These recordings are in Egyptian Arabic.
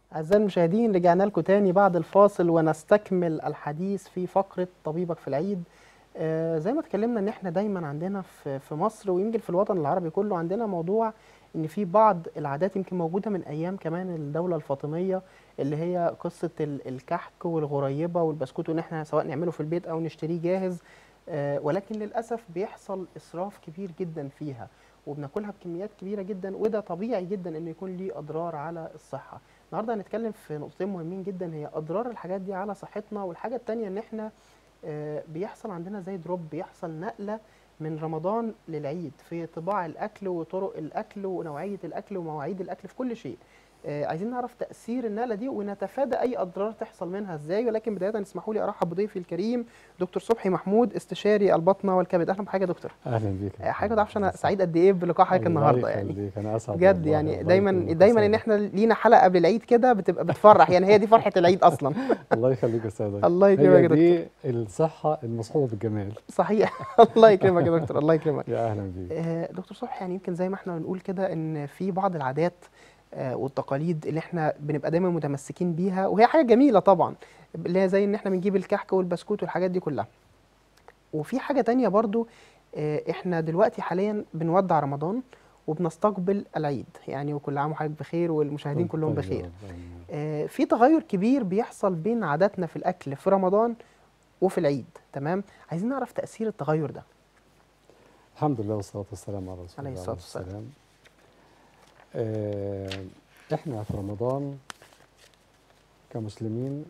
أعزائي المشاهدين رجعنا لكم تاني بعد الفاصل ونستكمل الحديث في فقرة طبيبك في العيد آه زي ما اتكلمنا ان احنا دايما عندنا في في مصر ويمكن في الوطن العربي كله عندنا موضوع ان في بعض العادات يمكن موجودة من ايام كمان الدولة الفاطمية اللي هي قصة ال- الكحك والغريبة والبسكوت وان احنا سواء نعمله في البيت او نشتريه جاهز آه ولكن للأسف بيحصل إسراف كبير جدا فيها وبناكلها بكميات كبيرة جدا وده طبيعي جدا انه يكون ليه اضرار على الصحة النهارده هنتكلم في نقطتين مهمين جدا هي اضرار الحاجات دي على صحتنا والحاجه التانية ان احنا آه، بيحصل عندنا زي دروب بيحصل نقله من رمضان للعيد في طباع الاكل وطرق الاكل ونوعيه الاكل ومواعيد الاكل في كل شيء آه، عايزين نعرف تاثير النقله دي ونتفادى اي اضرار تحصل منها ازاي ولكن بدايه اسمحوا لي ارحب بضيفي الكريم دكتور صبحي محمود استشاري البطنه والكبد اهلا بحاجه يا دكتور اهلا بيك آه، حاجه ما تعرفش انا سعيد قد ايه بلقاء حضرتك النهارده يعني يعني انا اسعد بجد والله، يعني الله دايما يكرمك دايما ان ويسعدك. احنا لينا حلقه قبل العيد كده بتبقى بتفرح يعني هي دي فرحه العيد اصلا الله يخليك يا سيدي الله يكرمك يا هي دكتور دي الصحه المصحوبه بالجمال صحيح الله يكرمك يا دكتور الله يكرمك يا اهلا بيك آه، دكتور صبحي يعني يمكن زي ما احنا بنقول كده ان في بعض العادات آه، والتقاليد اللي احنا بنبقى دايما متمسكين بيها وهي حاجه جميله طبعا اللي هي زي ان احنا بنجيب الكحك والبسكوت والحاجات دي كلها وفي حاجه تانية برضو آه، احنا دلوقتي حاليا بنودع رمضان وبنستقبل العيد يعني وكل عام وحضرتك بخير والمشاهدين كلهم طيب، بخير طيب. آه، في تغير كبير بيحصل بين عاداتنا في الاكل في رمضان وفي العيد تمام عايزين نعرف تاثير التغير ده الحمد لله والصلاه والسلام على رسول عليه الله الصلاة والسلام. آه احنا في رمضان كمسلمين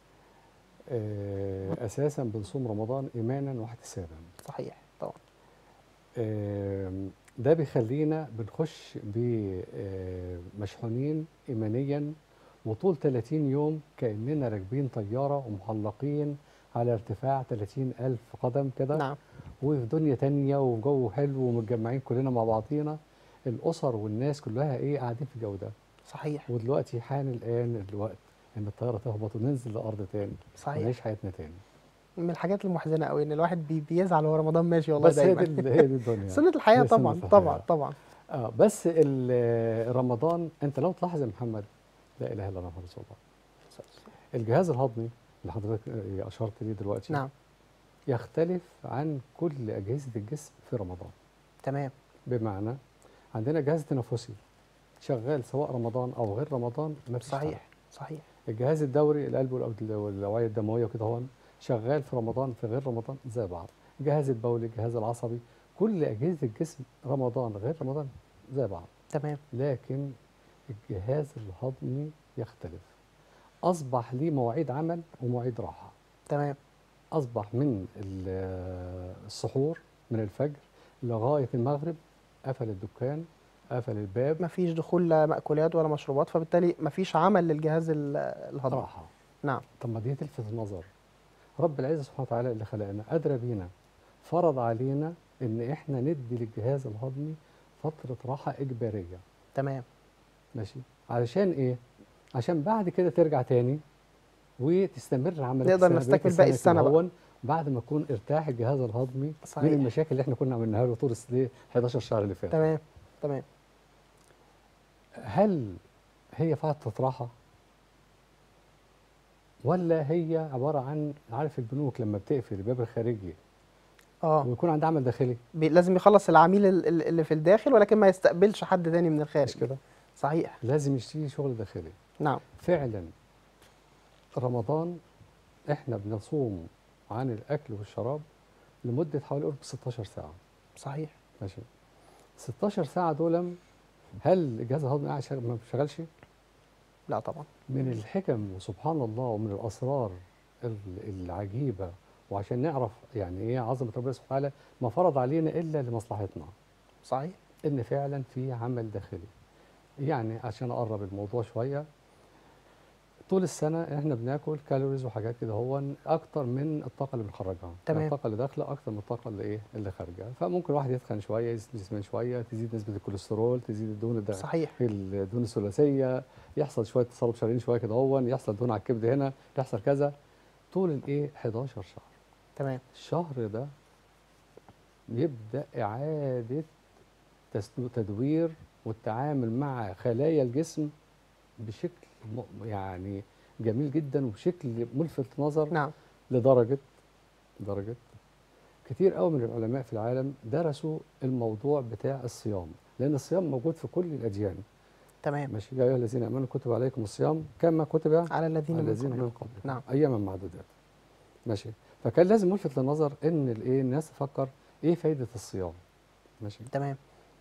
آه اساسا بنصوم رمضان ايمانا واحتسابا صحيح طبعا آم، ده بيخلينا بنخش بمشحونين إيمانيا وطول 30 يوم كأننا راكبين طيارة ومحلقين على ارتفاع 30 ألف قدم كده نعم وفي دنيا تانية وجو حلو ومتجمعين كلنا مع بعضينا الأسر والناس كلها إيه قاعدين في الجو ده صحيح ودلوقتي حان الآن الوقت إن الطيارة تهبط وننزل الأرض تاني صحيح ونعيش حياتنا تاني من الحاجات المحزنه قوي ان الواحد بي بيزعل وهو رمضان ماشي والله بس هي دايما دي هي دي الدنيا سنه الحياه هي سنة طبعا الحياة. طبعا طبعا اه بس ال- رمضان انت لو تلاحظ يا محمد لا اله الا الله محمد رسول الله الجهاز الهضمي اللي حضرتك آه، اشرت ليه دلوقتي نعم يختلف عن كل اجهزه الجسم في رمضان تمام بمعنى عندنا جهاز تنفسي شغال سواء رمضان او غير رمضان ما فيش فرق. صحيح صحيح الجهاز الدوري القلب والأود- والاوعيه الدمويه وكده هون شغال في رمضان في غير رمضان زي بعض الجهاز البولي الجهاز العصبي كل اجهزه الجسم رمضان غير رمضان زي بعض تمام لكن الجهاز الهضمي يختلف أصبح ليه مواعيد عمل ومواعيد راحة تمام أصبح من ال- السحور من الفجر لغاية المغرب قفل الدكان قفل الباب مفيش دخول لا مأكولات ولا مشروبات فبالتالي مفيش عمل للجهاز ال- الهضمي راحة نعم طب ما دي تلفت النظر رب العزة سبحانه وتعالى اللي خلقنا أدرى بينا فرض علينا إن إحنا ندي للجهاز الهضمي فترة راحة إجبارية تمام ماشي علشان ايه عشان بعد كده ترجع تاني وتستمر عمليه نقدر السنة بقية نستكمل باقي كده السنة بقى. هون بعد ما يكون ارتاح الجهاز الهضمي صحيح. من المشاكل اللي احنا كنا عملناها له طول السنه 11 شهر اللي فات تمام تمام هل هي فتره راحه ولا هي عباره عن عارف البنوك لما بتقفل الباب الخارجي اه ويكون عندها عمل داخلي بي- لازم يخلص العميل ال- ال- اللي في الداخل ولكن ما يستقبلش حد تاني من الخارج مش كده صحيح لازم يشتري شغل داخلي نعم فعلا رمضان احنا بنصوم عن الاكل والشراب لمده حوالي قرب 16 ساعه صحيح ماشي 16 ساعه دول هل الجهاز الهضمي قاعد شغال- ما بيشتغلش لا طبعا من الحكم وسبحان الله ومن الاسرار ال- العجيبه وعشان نعرف يعني ايه عظمه ربنا سبحانه وتعالى ما فرض علينا الا لمصلحتنا صحيح ان فعلا في عمل داخلي يعني عشان اقرب الموضوع شويه طول السنه احنا بناكل كالوريز وحاجات كده هو اكتر من الطاقه اللي بنخرجها تمام. يعني الطاقه اللي داخله اكتر من الطاقه اللي ايه اللي خارجه فممكن الواحد يتخن شويه يزيد جسمين شويه تزيد نسبه الكوليسترول تزيد الدهون الد- صحيح الدهون الثلاثيه يحصل شويه تصلب شرايين شويه كده هو يحصل دهون على الكبد هنا يحصل كذا طول الايه 11 شهر تمام الشهر ده يبدأ إعادة تس- تدوير والتعامل مع خلايا الجسم بشكل م- يعني جميل جدا وبشكل ملفت نظر نعم لدرجه درجه كتير قوي من العلماء في العالم درسوا الموضوع بتاع الصيام لان الصيام موجود في كل الاديان تمام ماشي يا ايها الذين امنوا كتب عليكم الصيام كما كتب على الذين على من الذين قبلكم. من قبلكم نعم. اياما معدودات ماشي فكان لازم ملفت للنظر ان الايه الناس تفكر ايه فايده الصيام ماشي تمام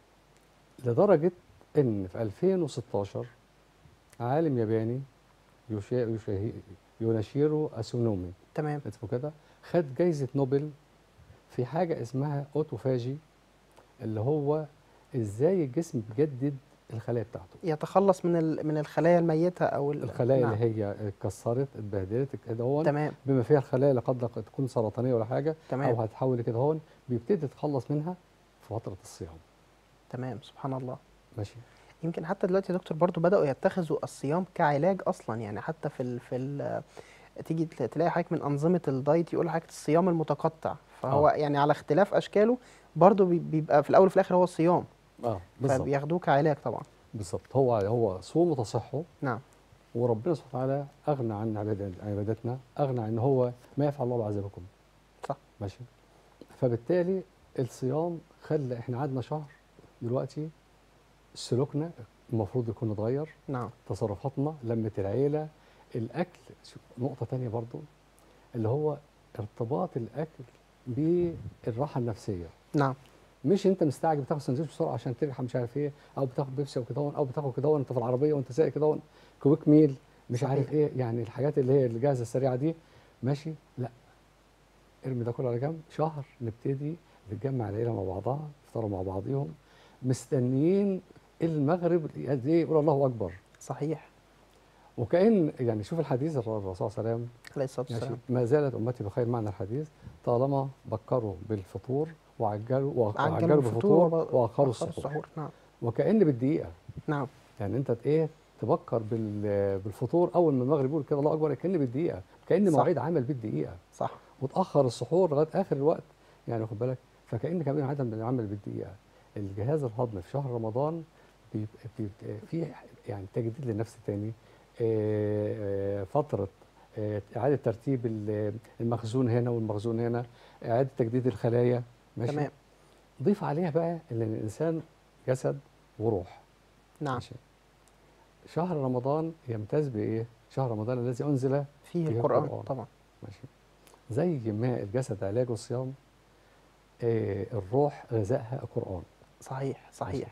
لدرجه ان في 2016 عالم ياباني يوشي يوشي يوناشيرو اسونومي تمام اسمه كده خد جايزه نوبل في حاجه اسمها اوتوفاجي اللي هو ازاي الجسم بيجدد الخلايا بتاعته يتخلص من ال- من الخلايا الميته او ال- الخلايا نعم. اللي هي اتكسرت اتبهدلت كده هون تمام بما فيها الخلايا اللي قد تكون سرطانيه ولا حاجه او تمام هتحول كده هون بيبتدي يتخلص منها في فتره الصيام تمام سبحان الله ماشي يمكن حتى دلوقتي يا دكتور برضو بدأوا يتخذوا الصيام كعلاج أصلا يعني حتى في ال في ال تيجي تلا- تلاقي حضرتك من أنظمة الدايت يقول حضرتك الصيام المتقطع فهو آه. يعني على اختلاف أشكاله برضو بي- بيبقى في الأول وفي الآخر هو الصيام اه بالظبط فبياخدوه كعلاج طبعا بالظبط هو هو صوم وتصحه نعم وربنا سبحانه وتعالى اغنى عن عباد- عبادتنا اغنى عن ان هو ما يفعل الله بعذابكم صح. ماشي فبالتالي الصيام خلى احنا قعدنا شهر دلوقتي سلوكنا المفروض يكون اتغير نعم تصرفاتنا لمة العيلة الأكل شوف، نقطة تانية برضو اللي هو ارتباط الأكل بالراحة النفسية نعم مش انت مستعجل بتاخد سندوتش بسرعه عشان تلحق مش عارف ايه او بتاخد بيبسي وكده هون، او بتاخد كده هون انت في العربيه وانت سايق كده هون، كويك ميل مش صحيح. عارف ايه يعني الحاجات اللي هي الجاهزه السريعه دي ماشي لا ارمي ده كله على جنب شهر نبتدي نتجمع العيله مع بعضها يفطروا مع بعضيهم مستنيين المغرب قد ايه يقول الله اكبر صحيح وكأن يعني شوف الحديث الر- الرسول صلى الله عليه وسلم عليه الصلاة ماشي والسلام ما زالت امتي بخير معنى الحديث طالما بكروا بالفطور وعجلوا وعجلوا عجلوا بالفطور وب- واخروا وأخروا السحور نعم وكأن بالدقيقة نعم يعني انت ايه تبكر بال- بالفطور اول ما المغرب يقول كده الله اكبر كأن بالدقيقة كأن صح. مواعيد عمل بالدقيقة صح وتأخر السحور لغاية آخر الوقت يعني واخد بالك فكأن كمان عدم العمل بالدقيقة الجهاز الهضمي في شهر رمضان بيبقى بيبقى في يعني تجديد للنفس تاني آه، آه، فترة آه، إعادة ترتيب ال- المخزون هنا والمخزون هنا إعادة تجديد الخلايا ماشي تمام ضيف عليها بقى ان الانسان جسد وروح نعم ماشي شهر رمضان يمتاز بايه شهر رمضان الذي انزل فيه فيه القرآن القرآن. طبعا ماشي زي ما الجسد علاجه الصيام آه الروح غذائها القران صحيح صحيح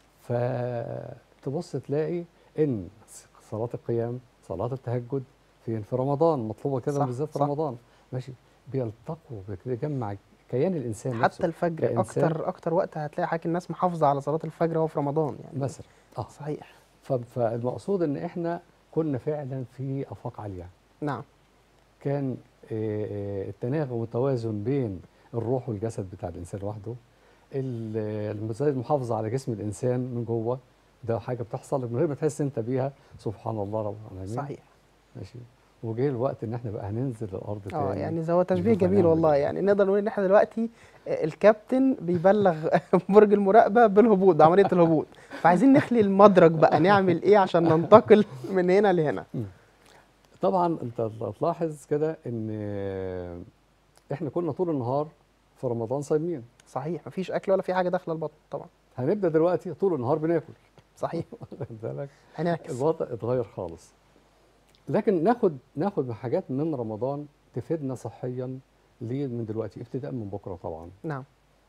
فتبص تلاقي ان صلاه القيام صلاه التهجد فين في رمضان مطلوبه كده صح، بالذات في صح. رمضان ماشي بيلتقوا بيجمع كيان الانسان حتى نفسه الفجر كإنسان. أكتر أكتر وقت هتلاقي حضرتك الناس محافظة على صلاة الفجر وهو في رمضان يعني مثلا اه صحيح ف- فالمقصود ان احنا كنا فعلا في افاق عاليه نعم كان آه، آه، التناغم والتوازن بين الروح والجسد بتاع الانسان لوحده ال- الم- زي المحافظه على جسم الانسان من جوه ده حاجه بتحصل من غير ما تحس انت بيها سبحان الله رب العالمين صحيح ماشي وجه الوقت ان احنا بقى هننزل الارض تاني اه يعني ده هو تشبيه نشوف جميل هنعمل والله إيه. يعني نقدر نقول ان احنا دلوقتي آه، الكابتن بيبلغ برج المراقبه بالهبوط بعمليه الهبوط فعايزين نخلي المدرج بقى نعمل ايه عشان ننتقل من هنا لهنا طبعا انت تلاحظ كده ان آه، احنا كنا طول النهار في رمضان صايمين صحيح مفيش اكل ولا في حاجه داخله البطن طبعا هنبدا دلوقتي طول النهار بناكل صحيح واخد بالك هنعكس الوضع اتغير خالص لكن ناخد ناخد حاجات من رمضان تفيدنا صحيا ليه من دلوقتي ابتداء من بكره طبعا نعم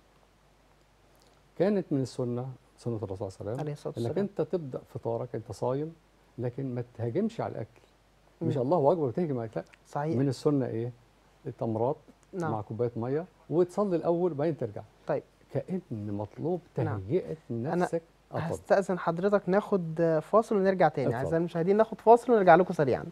كانت من السنه سنه الرسول صلى الله عليه عليه الصلاه وسلم انك والسلام انت تبدا فطارك انت صايم لكن ما تهاجمش على الاكل مش مم. الله اكبر وتهجم على الاكل لا صحيح من السنه ايه التمرات نعم مع كوبايه ميه وتصلي الاول وبعدين ترجع طيب. كأن مطلوب نعم. تهيئه نفسك اتفضل هستأذن حضرتك ناخد آه، فاصل ونرجع تاني اتفضل. اعزائي المشاهدين ناخد فاصل ونرجع لكم سريعا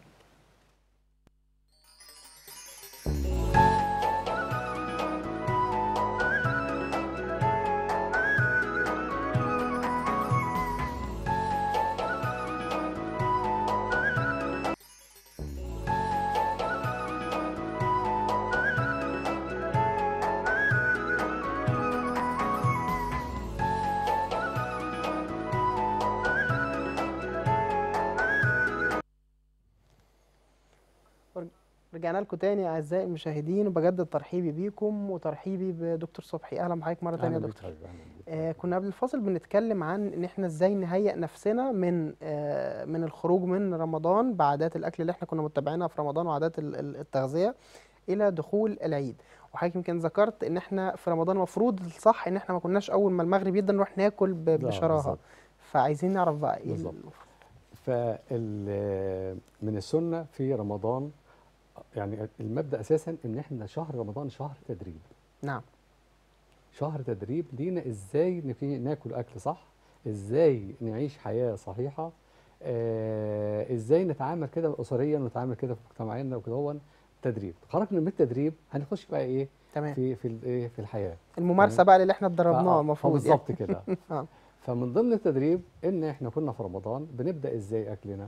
رجعنا لكم تاني اعزائي المشاهدين وبجدد ترحيبي بيكم وترحيبي بدكتور صبحي اهلا بحضرتك مره تانيه يا أهلاً بك دكتور حبيبي، أهلاً بك. آه كنا قبل الفاصل بنتكلم عن ان احنا ازاي نهيئ نفسنا من آه من الخروج من رمضان بعادات الاكل اللي احنا كنا متبعينها في رمضان وعادات ال- ال- التغذيه الى دخول العيد وحضرتك يمكن ذكرت ان احنا في رمضان المفروض الصح ان احنا ما كناش اول ما المغرب يبدا نروح ناكل ب- لا، بشراهه بالظبط. فعايزين نعرف بقى ايه بالظبط. ال- فال من السنه في رمضان يعني المبدا اساسا ان احنا شهر رمضان شهر تدريب نعم شهر تدريب لينا ازاي نفي- ناكل اكل صح ازاي نعيش حياه صحيحه آه ازاي نتعامل كده اسريا ونتعامل كده في مجتمعنا وكده هو تدريب خرجنا من التدريب هنخش بقى ايه تمام في في الايه في الحياه الممارسه تمام. بقى اللي احنا اتدربناه فآه، المفروض بالظبط كده آه. فمن ضمن التدريب ان احنا كنا في رمضان بنبدا ازاي اكلنا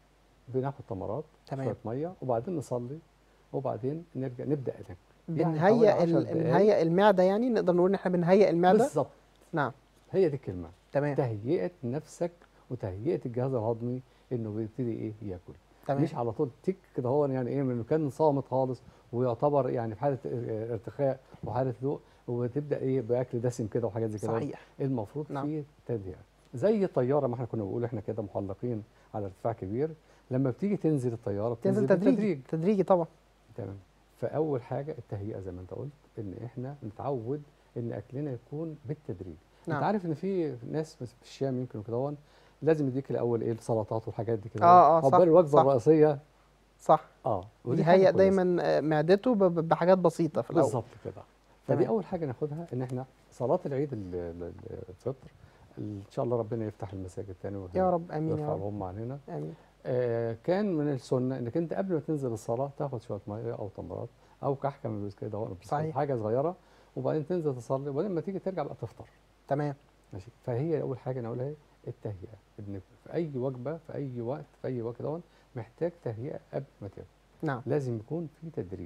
بناخد تمرات تمام. شويه ميه وبعدين نصلي وبعدين نرجع نبدا ناكل يعني حوالي بنهيئ 10 ال- دقايق. بنهيئ المعده يعني نقدر نقول ان احنا بنهيئ المعده بالظبط نعم هي دي الكلمه تمام تهيئه نفسك وتهيئه الجهاز الهضمي انه بيبتدي ايه ياكل تمام مش على طول تك كده هو يعني ايه من كان صامت خالص ويعتبر يعني في حاله اه، ارتخاء وحاله ذوق وتبدا ايه باكل دسم كده وحاجات زي كده صحيح المفروض نعم. في تهيئه زي الطياره ما احنا كنا بنقول احنا كده محلقين على ارتفاع كبير لما بتيجي تنزل الطياره تنزل بتنزل تدريجي بالتدريج تدريجي طبعا تمام فاول حاجه التهيئه زي ما انت قلت ان احنا نتعود ان اكلنا يكون بالتدريج نعم. انت عارف ان في ناس في الشام يمكن وكده هون لازم يديك الاول ايه السلطات والحاجات دي كده آه، آه، صح، عقبال الوجبه صح. الرئيسيه صح اه ودي حاجة بيهيئ كويسة. دايما آه، معدته ب- ب- بحاجات بسيطه في الاول بالظبط كده تمام. فدي اول حاجه ناخدها ان احنا صلاه العيد ال- ال- الفطر ان شاء الله ربنا يفتح المساجد تاني يا رب امين يا ويرفع رب الغمه عننا امين آه كان من السنه انك انت قبل ما تنزل الصلاه تاخد شويه ميه او تمرات او كحكه من الويسكي كده هو صحيح. حاجه صغيره وبعدين تنزل تصلي وبعدين لما تيجي ترجع بقى تفطر تمام ماشي فهي اول حاجه نقولها ايه التهيئه ان في اي وجبه في اي وقت في اي وقت دون محتاج تهيئه قبل ما تاكل نعم لازم يكون في تدريج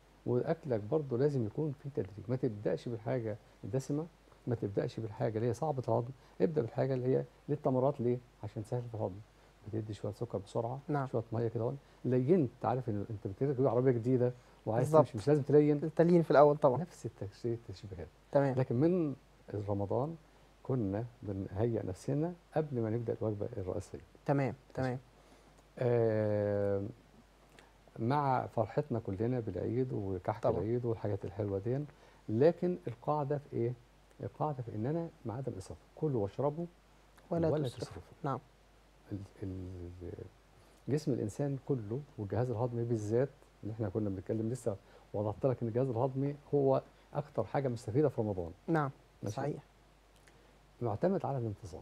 واكلك برضه لازم يكون في تدريج ما تبداش بالحاجه الدسمه ما تبداش بالحاجه اللي هي صعبه الهضم ابدا بالحاجه اللي هي للتمرات ليه عشان سهله الهضم بتدي شويه سكر بسرعه نعم. شويه ميه كده هون لينت عارف ان انت بتركب عربيه جديده وعايز بالظبط. تمشي مش لازم تلين التليين في الاول طبعا نفس التشريح التشبيهات تمام لكن من رمضان كنا بنهيئ نفسنا قبل ما نبدا الوجبه الرئيسيه تمام تمام آه، مع فرحتنا كلنا بالعيد وكحك طبعا. العيد والحاجات الحلوه دي لكن القاعده في ايه؟ القاعده في اننا مع عدم الاسراف كلوا واشربوا ولا, ولا تسرف تسرفوا نعم ال- ال- جسم الانسان كله والجهاز الهضمي بالذات اللي احنا كنا بنتكلم لسه وضحت لك ان الجهاز الهضمي هو اكتر حاجه مستفيده في رمضان نعم ماشي؟ صحيح معتمد على الانتظام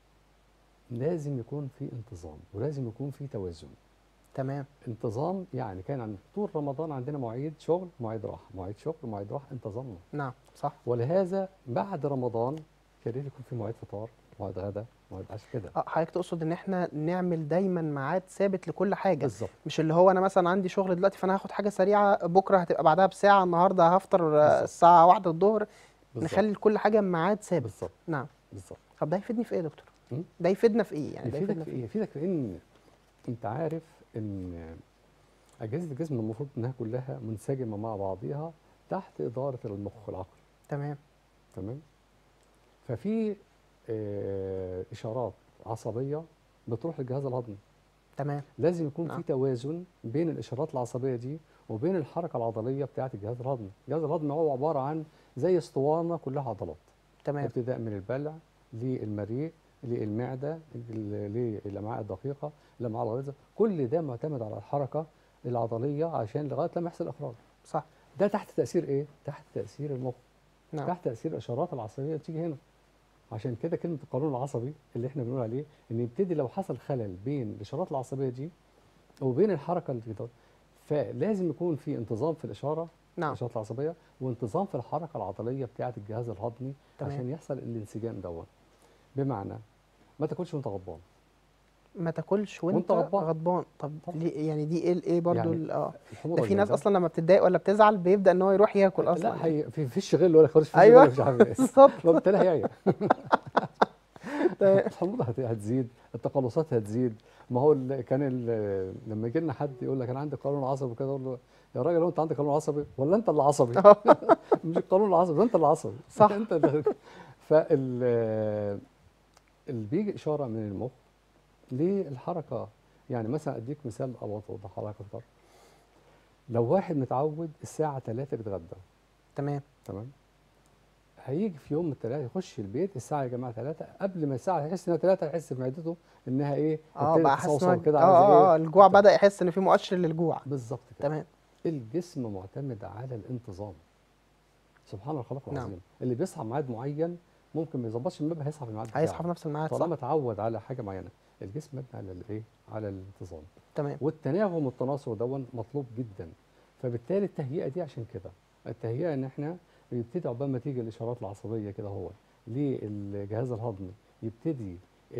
لازم يكون في انتظام ولازم يكون في توازن تمام انتظام يعني كان عند طول رمضان عندنا مواعيد شغل مواعيد راحه مواعيد شغل مواعيد راحه انتظمنا نعم صح ولهذا بعد رمضان يا ريت يكون في مواعيد فطار مواعيد غدا مواعيد عشاء كده اه حضرتك تقصد ان احنا نعمل دايما ميعاد ثابت لكل حاجه بالظبط مش اللي هو انا مثلا عندي شغل دلوقتي فانا هاخد حاجه سريعه بكره هتبقى بعدها بساعه النهارده هفطر آه، بالظبط. الساعه واحدة الظهر بالظبط. نخلي لكل حاجه ميعاد ثابت بالظبط نعم بالظبط طب ده يفيدني في ايه يا دكتور م? ده يفيدنا في ايه يعني ده يفيدك يفيدنا في في ايه؟ يفيدك في ان انت عارف ان اجهزه الجسم المفروض انها كلها منسجمه مع بعضها تحت اداره المخ العقل تمام تمام ففي آه اشارات عصبيه بتروح للجهاز الهضمي تمام لازم يكون نعم. في توازن بين الاشارات العصبيه دي وبين الحركه العضليه بتاعه الجهاز الهضمي الجهاز الهضمي هو عباره عن زي اسطوانه كلها عضلات تمام ابتداء من البلع للمريء للمعده ل- للامعاء الدقيقه الامعاء الغليظه كل ده معتمد على الحركه العضليه عشان لغايه لما يحصل اخراج صح ده تحت تاثير ايه تحت تاثير المخ نعم تحت تاثير الاشارات العصبيه اللي بتيجي هنا عشان كده كلمه القانون العصبي اللي احنا بنقول عليه ان يبتدي لو حصل خلل بين الاشارات العصبيه دي وبين الحركه اللي بتدور فلازم يكون في انتظام في الاشاره نعم الاشارات العصبيه وانتظام في الحركه العضليه بتاعه الجهاز الهضمي تمام. عشان يحصل الانسجام دوت بمعنى ما تاكلش وانت غضبان ما تاكلش وانت, وانت غضبان. غضبان طب طبعا. ليه يعني دي ايه ايه برضو يعني ال- اه الحموضه ده في ناس الجامدة. اصلا لما بتتضايق ولا بتزعل بيبدا ان هو يروح ياكل اصلا لا هي في فيش غل ولا خالص فيش أيوة. غل مش عارف ايه بالظبط ما بالتالي هي تمام. الحموضه هت- هتزيد التقلصات هتزيد ما هو ال- كان ال- لما يجي لنا حد يقول لك انا عندي قولون عصبي وكده اقول له يا راجل هو انت عندك قولون عصبي ولا انت اللي عصبي مش القولون العصبي ده انت اللي عصبي صح. انت اللي فال اللي بيجي اشاره من المخ للحركه يعني مثلا اديك مثال اوضحها لك اكتر لو واحد متعود الساعه 3 بيتغدى تمام تمام هيجي في يوم من الثلاثة يخش البيت الساعة يا جماعة 3 قبل ما الساعة يحس انها 3 يحس في معدته انها ايه اه ابتدت بقى حاسس إن تصوصو هو- كده اه عامل زي اه اه ايه الجوع بدأ يحس ان في مؤشر للجوع بالظبط كده تمام الجسم معتمد على الانتظام سبحان الخلاق نعم. العظيم اللي بيصحى ميعاد معين ممكن ما يظبطش المنبه هيصحى في الميعاد هيصحى بتاعه في نفس الميعاد صح طالما اتعود على حاجة معينة الجسم مبني على الايه على الانتظام تمام والتناغم والتناسق دون مطلوب جدا فبالتالي التهيئه دي عشان كده التهيئه ان احنا بيبتدي عقبال ما تيجي الاشارات العصبيه كده هو للجهاز الهضمي يبتدي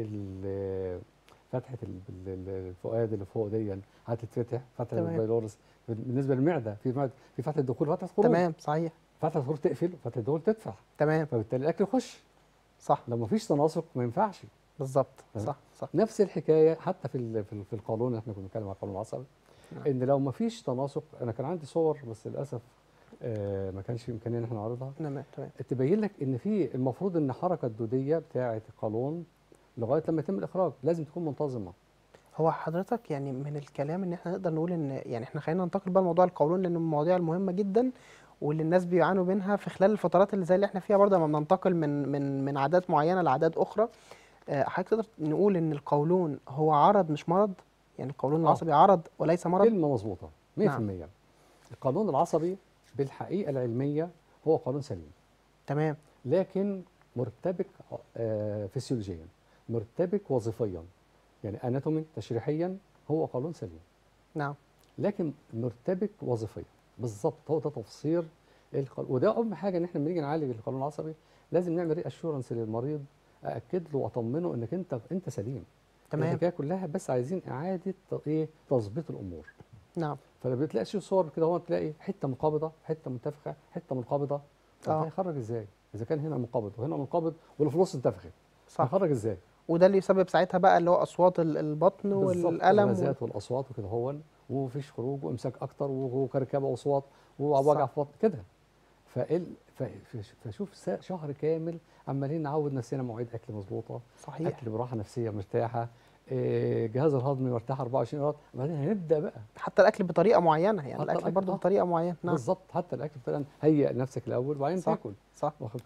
ال- فتحه ال- ال- الفؤاد اللي فوق دي هتتفتح فتحه تمام. البايلورس بالنسبه للمعده في معدة في فتحه دخول وفتحه خروج تمام صحيح فتحه الخروج تقفل فتحه الدخول تفتح تمام فبالتالي الاكل يخش صح لو ما فيش تناسق ما ينفعش بالظبط تمام. صح صح نفس الحكايه حتى في ال- في ال- في القانون اللي احنا كنا بنتكلم عن القانون العصبي نعم. ان لو ما فيش تناسق انا كان عندي صور بس للاسف آه، ما كانش في امكانيه ان احنا نعرضها تمام تمام تبين لك ان في المفروض ان الحركه الدوديه بتاعه القانون لغايه لما يتم الاخراج لازم تكون منتظمه هو حضرتك يعني من الكلام ان احنا نقدر نقول ان يعني احنا خلينا ننتقل بقى لموضوع القولون لان من المواضيع المهمه جدا واللي الناس بيعانوا منها في خلال الفترات اللي زي اللي احنا فيها برضه لما بننتقل من من من عادات معينه لعادات اخرى آه، حضرتك تقدر نقول ان القولون هو عرض مش مرض يعني القولون آه. العصبي عرض وليس مرض كلمه مظبوطه 100% نعم. القانون العصبي بالحقيقه العلميه هو قانون سليم تمام لكن مرتبك آه، فسيولوجيا مرتبك وظيفيا يعني اناتومي تشريحيا هو قانون سليم نعم لكن مرتبك وظيفيا بالظبط هو ده تفسير القانون وده اهم حاجه ان احنا لما نيجي نعالج القانون العصبي لازم نعمل ري اشورنس للمريض ااكد له واطمنه انك انت انت سليم تمام الحكايه كلها بس عايزين اعاده ت- ايه تظبيط الامور نعم فلما بتلاقي شي صور كده هو تلاقي حته منقبضه حته منتفخه حته منقبضه طب آه. هيخرج ازاي اذا كان هنا منقبض وهنا منقبض واللي في النص انتفخت صح هيخرج ازاي وده اللي يسبب ساعتها بقى اللي هو اصوات ال- البطن بالظبط والالم وال... الغازات والاصوات وكده هو ومفيش خروج وامساك اكتر وكركبه واصوات ووجع صح. في بطن كده فال ف- ف- فشوف سا- شهر كامل عمالين نعود نفسنا مواعيد اكل مظبوطه صحيح اكل براحه نفسيه مرتاحه إيه، جهاز الهضمي مرتاح 24 ساعه بعدين هنبدا بقى حتى الاكل بطريقه معينه يعني حتى الاكل الأكل، برضه آه. بطريقه معينه نعم بالظبط حتى الاكل بطريقه هيئ نفسك الاول وبعدين صح. تاكل صح واخد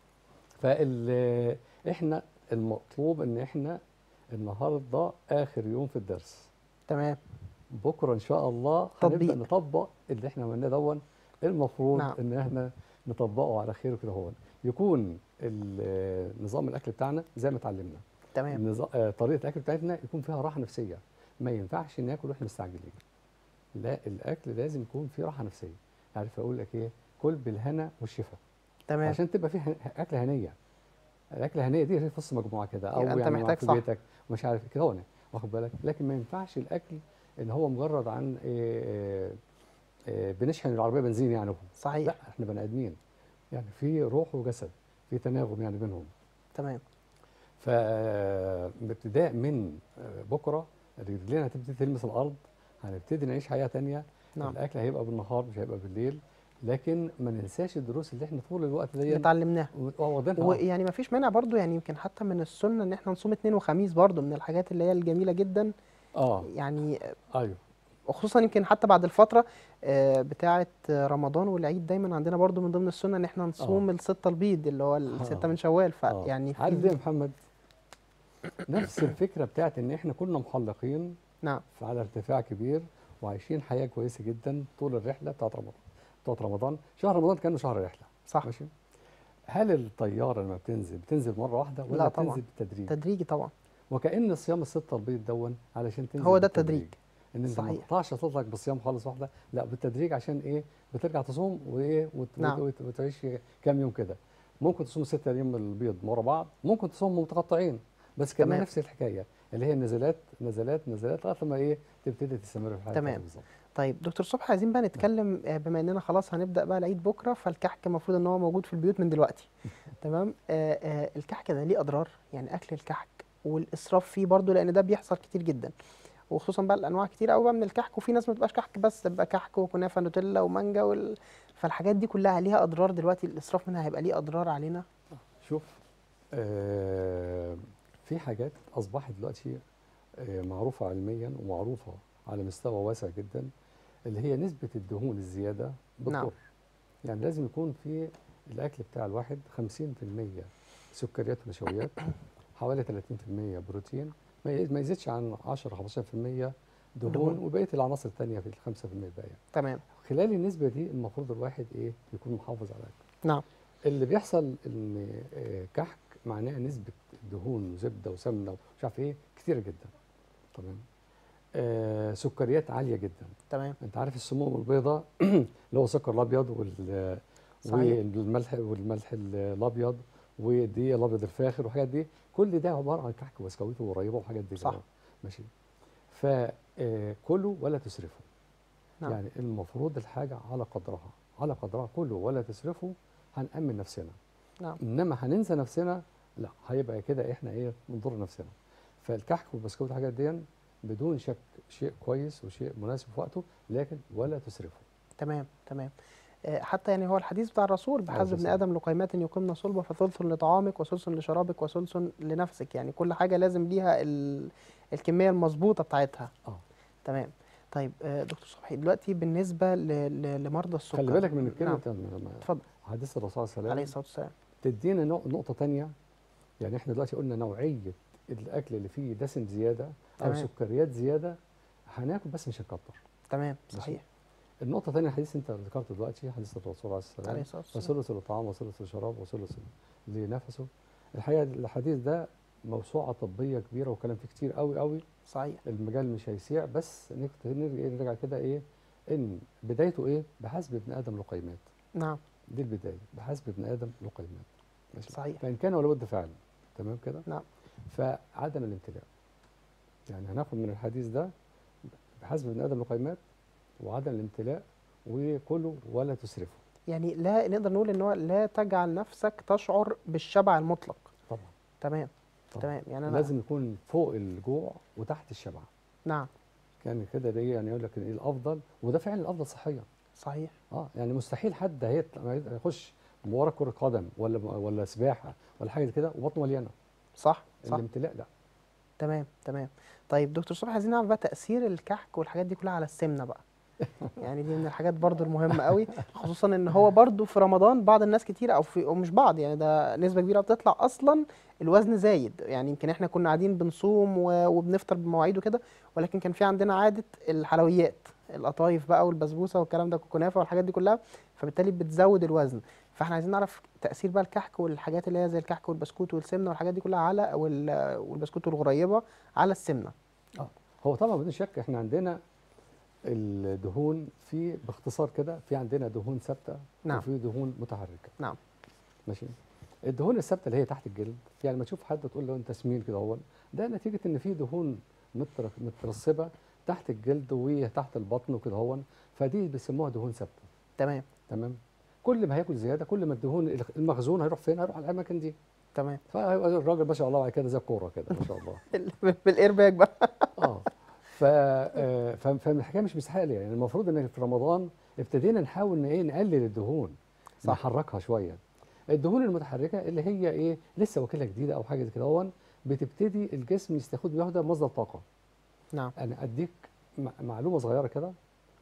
فال احنا المطلوب ان احنا النهارده اخر يوم في الدرس تمام بكره ان شاء الله تطبيق. هنبدا نطبق اللي احنا عملناه دون المفروض نعم. ان احنا نطبقه على خير كده هو يكون ال- نظام الاكل بتاعنا زي ما اتعلمنا تمام النظام آه، طريقه الاكل بتاعتنا يكون فيها راحه نفسيه ما ينفعش ناكل واحنا مستعجلين لا الاكل لازم يكون فيه راحه نفسيه عارف اقول لك ايه كل بالهنا والشفا تمام عشان تبقى فيه هن- اكل هنيه الاكل الهنيه دي في وسط مجموعه كده او يبقى أنت يعني محتاج في صح. بيتك ومش عارف كده هو واخد بالك لكن ما ينفعش الاكل ان هو مجرد عن إيه إيه إيه بنشحن العربيه بنزين يعني صحيح لا احنا بني ادمين يعني في روح وجسد في تناغم يعني بينهم تمام فابتداء من آه، بكره رجلينا هتبتدي تلمس الارض هنبتدي نعيش حياه تانية نعم الاكل هيبقى بالنهار مش هيبقى بالليل لكن ما ننساش الدروس اللي احنا طول الوقت اللي دي اتعلمناها واخدينها ويعني ما فيش مانع برضو يعني يمكن حتى من السنه ان احنا نصوم اثنين وخميس برضو من الحاجات اللي هي الجميله جدا اه يعني ايوه وخصوصا يمكن حتى بعد الفتره آه، بتاعه رمضان والعيد دايما عندنا برضو من ضمن السنه ان احنا نصوم السته البيض اللي هو السته آه. من شوال آه. فيعني عارف في ليه يا محمد نفس الفكره بتاعت ان احنا كنا محلقين نعم على ارتفاع كبير وعايشين حياه كويسه جدا طول الرحله بتاعت رمضان بتاعت رمضان شهر رمضان كانه شهر رحله صح ماشي هل الطياره لما بتنزل بتنزل مره واحده ولا لا طبعاً. بتنزل بالتدريج تدريجي طبعا وكأن صيام الستة البيض دون علشان تنزل هو ده بالتدريج. التدريج. ان انت ما صحيح. تقطعش تطلق بالصيام خالص واحده لا بالتدريج عشان ايه بترجع تصوم وايه وت... نعم. وت... وتعيش كام يوم كده ممكن تصوم ستة ايام البيض ورا بعض ممكن تصوم متقطعين بس كمان تمام. نفس الحكايه اللي هي نزلات نزلات نزلات لغايه لما ايه تبتدي تستمر في الحياه تمام. بتاعتك بالظبط طيب دكتور صبحي عايزين بقى نتكلم آه، بما اننا خلاص هنبدا بقى العيد بكره فالكحك المفروض ان هو موجود في البيوت من دلوقتي تمام آه آه الكحك ده ليه اضرار يعني اكل الكحك والاسراف فيه برضو لان ده بيحصل كتير جدا وخصوصا بقى الانواع كتير قوي بقى من الكحك وفي ناس ما بتبقاش كحك بس تبقى كحك وكنافه نوتيلا ومانجا وال... فالحاجات دي كلها ليها اضرار دلوقتي الاسراف منها هيبقى ليه اضرار علينا شوف آه في حاجات اصبحت دلوقتي آه معروفه علميا ومعروفه على مستوى واسع جدا اللي هي نسبه الدهون الزياده بتضر نعم. يعني لازم يكون في الاكل بتاع الواحد 50% سكريات ونشويات حوالي 30% بروتين ما ي- ما يزيدش عن 10 15% دهون دهون. وبقيه العناصر الثانيه في ال 5% الباقيه تمام خلال النسبه دي المفروض الواحد ايه يكون محافظ على الاكل نعم اللي بيحصل ان آه، كحك معناه نسبه دهون وزبده وسمنه ومش عارف ايه كتيره جدا تمام آه سكريات عاليه جدا تمام انت عارف السموم البيضاء اللي هو السكر الابيض وال صحيح. والملح والملح الابيض والدقيق الابيض الفاخر والحاجات دي كل ده عباره عن كحك وبسكويت وقريبه وحاجات دي صح. كده. ماشي فكلوا ولا تسرفوا نعم. يعني المفروض الحاجه على قدرها على قدرها كلوا ولا تسرفوا هنأمن نفسنا نعم انما هننسى نفسنا لا هيبقى كده احنا ايه بنضر نفسنا فالكحك والبسكوت والحاجات دي بدون شك شيء كويس وشيء مناسب في وقته لكن ولا تسرفوا تمام تمام آه، حتى يعني هو الحديث بتاع الرسول عليه بحسب ابن الصلاة ادم لقيمات يقمن صلبه فثلث لطعامك وثلث لشرابك وثلث لنفسك يعني كل حاجه لازم ليها ال... الكميه المظبوطه بتاعتها اه تمام طيب آه، دكتور صبحي دلوقتي بالنسبه ل... ل... لمرضى السكر خلي بالك من الكلمه نعم نعم. اتفضل حديث الرسول صلى الله عليه عليه وسلم الصلاه والسلام تدينا نق- نقطه تانية يعني احنا دلوقتي قلنا نوعيه الاكل اللي فيه دسم زياده او تمام. سكريات زياده هناكل بس مش هنكتر تمام ماشي. صحيح النقطه الثانيه الحديث انت ذكرته دلوقتي حديث الرسول عليه الصلاه عليه والسلام الصلاه والسلام وثلث للطعام وثلث للشراب وثلث لنفسه الحقيقه الحديث ده موسوعه طبيه كبيره وكلام فيه كتير قوي قوي صحيح المجال مش هيسيع بس نكت- نرجع نرجع كده ايه ان بدايته ايه بحسب ابن ادم لقيمات نعم دي البدايه بحسب ابن ادم لقيمات ماشي صحيح فان كان ولا بد فعلا تمام كده نعم. فعدم الامتلاء يعني هناخد من الحديث ده بحسب ابن ادم لقيمات وعدم الامتلاء وكله ولا تسرفوا يعني لا نقدر نقول ان هو لا تجعل نفسك تشعر بالشبع المطلق طبعا تمام طبعا. تمام يعني انا لازم يكون فوق الجوع وتحت الشبع نعم كان كده ده يعني يقول لك إن ايه الافضل وده فعلا الافضل صحيا صحيح اه يعني مستحيل حد هيطلع ما يخش ورا كره قدم ولا ولا سباحه ولا حاجه كده وبطنه مليانه صح صح الامتلاء لا تمام تمام طيب دكتور صبحي عايزين نعرف بقى تأثير الكحك والحاجات دي كلها على السمنة بقى يعني دي من الحاجات برضو المهمة قوي خصوصا ان هو برضو في رمضان بعض الناس كتير او في او مش بعض يعني ده نسبة كبيرة بتطلع اصلا الوزن زايد يعني يمكن احنا كنا قاعدين بنصوم و- وبنفطر بمواعيد وكده ولكن كان في عندنا عادة الحلويات القطايف بقى والبسبوسة والكلام ده والكنافة والحاجات دي كلها فبالتالي بتزود الوزن فاحنا عايزين نعرف تأثير بقى الكحك والحاجات اللي هي زي الكحك والبسكوت والسمنة والحاجات دي كلها على وال- والبسكوت الغريبة على السمنة هو طبعا بدون شك احنا عندنا الدهون في باختصار كده في عندنا دهون ثابته نعم. وفي دهون متحركه نعم. ماشي الدهون الثابته اللي هي تحت الجلد يعني لما تشوف حد تقول له انت سمين كده هو ده نتيجه ان في دهون متر- مترسبه تحت الجلد وتحت البطن وكده هو فدي بيسموها دهون ثابته تمام تمام كل ما هياكل زياده كل ما الدهون المخزون هيروح فين هيروح على الاماكن دي تمام فهيبقى الراجل ما شاء الله بعد كده زي الكوره كده ما شاء الله بالايرباج بقى اه ف آه، ف- فالحكايه مش مستحيله يعني المفروض ان في رمضان ابتدينا نحاول ان ايه نقلل الدهون صح. نحركها شويه الدهون المتحركه اللي هي ايه لسه واكلها جديده او حاجه زي كده هون بتبتدي الجسم يستخد بياخدها مصدر طاقه نعم انا اديك م- معلومه صغيره كده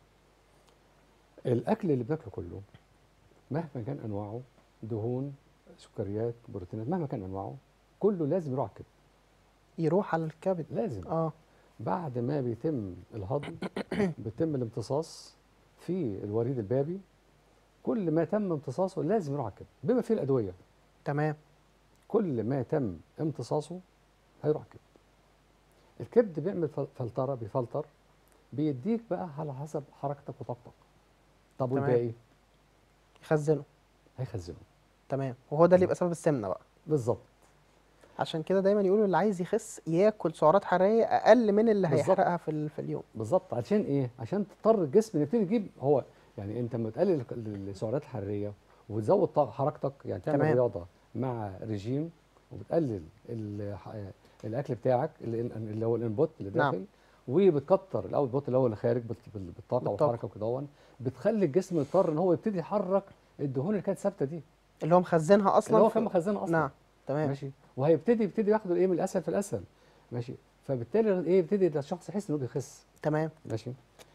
الاكل اللي بناكله كله مهما كان انواعه دهون سكريات بروتينات مهما كان انواعه كله لازم يروح على الكبد يروح على الكبد لازم اه بعد ما بيتم الهضم بيتم الامتصاص في الوريد البابي كل ما تم امتصاصه لازم يروح على الكبد بما فيه الادويه تمام كل ما تم امتصاصه هيروح على الكبد الكبد بيعمل فل- فلتره بيفلتر بيديك بقى على حسب حركتك وطاقتك طب تمام. والباقي يخزنه هيخزنه تمام وهو ده اللي يبقى سبب السمنه بقى بالظبط عشان كده دايما يقولوا اللي عايز يخس ياكل سعرات حراريه اقل من اللي بالظبط. هيحرقها في ال- في اليوم بالظبط عشان ايه عشان تضطر الجسم يبتدي يجيب هو يعني انت لما تقلل ال- السعرات الحراريه وتزود طاقة حركتك يعني تعمل تمام. رياضه مع رجيم وبتقلل ال- الاكل بتاعك اللي اللي هو الانبوت اللي نعم. داخل وبتكتر الاوتبوت اللي هو اللي خارج بال- بال- بالطاقه بالطاقة. والحركه وكده بتخلي الجسم يضطر ان هو يبتدي يحرك الدهون اللي كانت ثابته دي اللي هو مخزنها اصلا اللي هو في- كان مخزنها اصلا نعم تمام ماشي وهيبتدي يبتدي ياخد الايه من الاسهل في الاسهل ماشي فبالتالي ايه يبتدي الشخص يحس انه بيخس تمام ماشي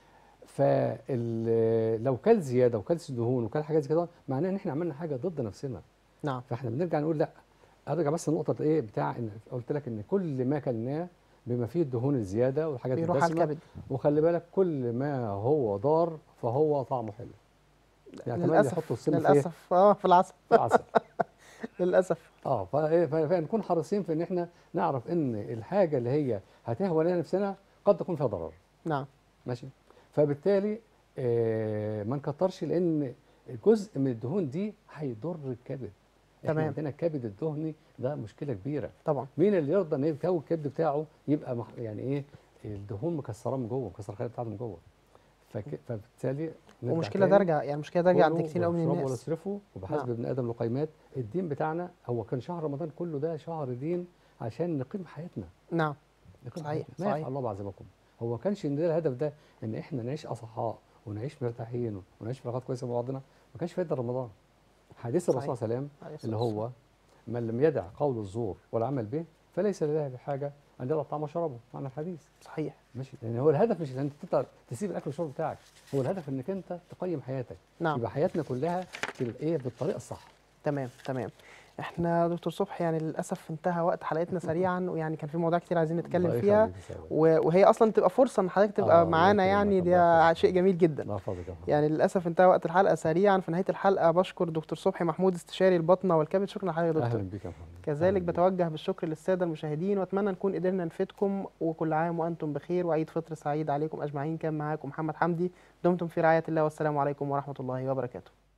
فلو كل زياده وكل دهون وكل حاجات زي كده معناه ان احنا عملنا حاجه ضد نفسنا نعم فاحنا بنرجع نقول لا ارجع بس لنقطه ايه بتاع ان قلت لك ان كل ما كلناه بما فيه الدهون الزياده والحاجات بيروح على الدسمه الكبد وخلي بالك كل ما هو ضار فهو طعمه حلو يعني كمان للاسف يحطوا السم في إيه؟ للاسف اه في العسل في العسل للاسف اه فإيه، ف- فنكون حريصين في ان احنا نعرف ان الحاجه اللي هي هتهوى لنا نفسنا قد تكون فيها ضرر نعم ماشي فبالتالي آه ما نكترش لان جزء من الدهون دي هيضر الكبد احنا تمام. عندنا الكبد الدهني ده مشكله كبيره طبعا مين اللي يرضى ان يكون الكبد بتاعه يبقى مح- يعني ايه الدهون مكسراه من جوه مكسر الخلايا بتاعته من جوه فك... فبالتالي نرجع ومشكله تاني، درجه يعني مشكله درجه عند كلوا كتير قوي من واشربوا الناس ولا وبحسب نعم. ابن ادم لقيمات الدين بتاعنا هو كان شهر رمضان كله ده شهر دين عشان نقيم حياتنا نعم نقيم صحيح، حياتنا ما صحيح. يفعل الله بعزمكم هو كانش ان ده الهدف ده ان احنا نعيش اصحاء ونعيش مرتاحين ونعيش في علاقات كويسه مع بعضنا ما كانش فايده رمضان حديث الرسول صلى الله عليه وسلم عليه الصلاة اللي هو من لم يدع قول الزور والعمل به فليس لله بحاجه ان يدع طعام وشرابه معنى الحديث صحيح ماشي لان هو الهدف مش ان انت تقدر تسيب الاكل والشرب بتاعك هو الهدف انك انت تقيم حياتك نعم يبقى حياتنا كلها تبقى ايه بالطريقه الصح تمام تمام احنا دكتور صبحي يعني للاسف انتهى وقت حلقتنا سريعا ويعني كان في مواضيع كتير عايزين نتكلم الله فيها يخليك يا سيدي. و- وهي اصلا تبقى فرصه ان حضرتك آه، تبقى الله معانا يكرمك، يعني الله ده يخليك. شيء جميل جدا الله يحفظك يا محمد. يعني للاسف انتهى وقت الحلقه سريعا في نهايه الحلقه بشكر دكتور صبحي محمود استشاري البطنه والكبد شكرا لحضرتك يا اهلا دكتور بك يا محمد كذلك أهلاً بك. بتوجه بالشكر للساده المشاهدين واتمنى نكون قدرنا نفيدكم وكل عام وانتم بخير وعيد فطر سعيد عليكم اجمعين كان معاكم محمد حمدي دمتم في رعايه الله والسلام عليكم ورحمه الله وبركاته